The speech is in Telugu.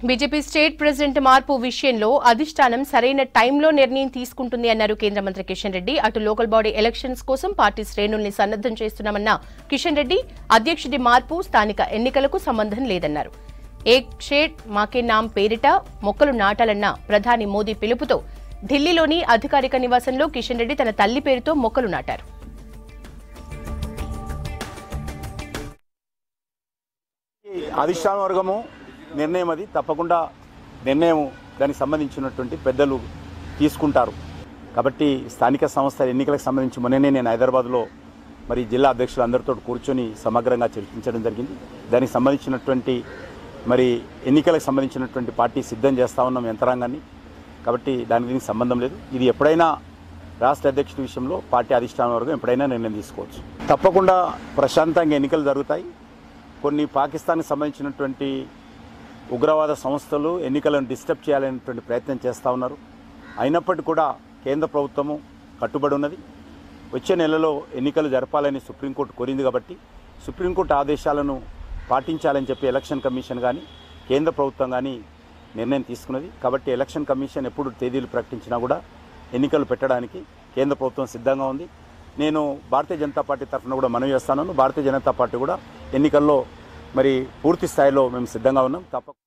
బీజేపీ స్టేట్ ప్రెసిడెంట్ మార్పు విషయంలో అధిష్టానం సరైన టైంలో నిర్ణయం తీసుకుంటుంది అన్నారు కేంద్ర మంత్రి కిషన్ రెడ్డి అటు లోకల్ బాడీ ఎలక్షన్స్ కోసం పార్టీ శ్రేణుల్ని సన్నద్దం చేస్తున్నామన్న కిషన్ రెడ్డి అధ్యక్షుడి మార్పు స్థానిక ఎన్నికలకు సంబంధం లేదన్నారు ఏక్ షేడ్ మాకే నామ్ పేరిట మొక్కలు నాటాలన్న ప్రధాని మోదీ పిలుపుతో ఢిల్లీలోని అధికారిక నివాసంలో కిషన్ రెడ్డి తన తల్లి పేరుతో మొక్కలు నాటారు ఈ అధిష్టాన వర్గము నిర్ణయం అది తప్పకుండా నిర్ణయం దానికి సంబంధించినటువంటి పెద్దలు తీసుకుంటారు కాబట్టి స్థానిక సంస్థల ఎన్నికలకు సంబంధించి మొన్ననే నేను హైదరాబాద్లో మరి జిల్లా అధ్యక్షులు అందరితో కూర్చొని సమగ్రంగా చర్చించడం జరిగింది దానికి సంబంధించినటువంటి మరి ఎన్నికలకు సంబంధించినటువంటి పార్టీ సిద్ధం చేస్తా ఉన్నాం యంత్రాంగాన్ని కాబట్టి దానికి దీనికి సంబంధం లేదు ఇది ఎప్పుడైనా రాష్ట్ర అధ్యక్షుడి విషయంలో పార్టీ అధిష్టాన వర్గం ఎప్పుడైనా నిర్ణయం తీసుకోవచ్చు తప్పకుండా ప్రశాంతంగా ఎన్నికలు జరుగుతాయి కొన్ని పాకిస్తాన్కి సంబంధించినటువంటి ఉగ్రవాద సంస్థలు ఎన్నికలను డిస్టర్బ్ చేయాలనేటువంటి ప్రయత్నం చేస్తూ ఉన్నారు అయినప్పటికీ కూడా కేంద్ర ప్రభుత్వము కట్టుబడి ఉన్నది వచ్చే నెలలో ఎన్నికలు జరపాలని సుప్రీంకోర్టు కోరింది కాబట్టి సుప్రీంకోర్టు ఆదేశాలను పాటించాలని చెప్పి ఎలక్షన్ కమిషన్ కానీ కేంద్ర ప్రభుత్వం కానీ నిర్ణయం తీసుకున్నది కాబట్టి ఎలక్షన్ కమిషన్ ఎప్పుడు తేదీలు ప్రకటించినా కూడా ఎన్నికలు పెట్టడానికి కేంద్ర ప్రభుత్వం సిద్ధంగా ఉంది నేను భారతీయ జనతా పార్టీ తరఫున కూడా మనవి చేస్తాను భారతీయ జనతా పార్టీ కూడా ఎన్నికల్లో మరి పూర్తి స్థాయిలో మేము సిద్ధంగా ఉన్నాం తప్ప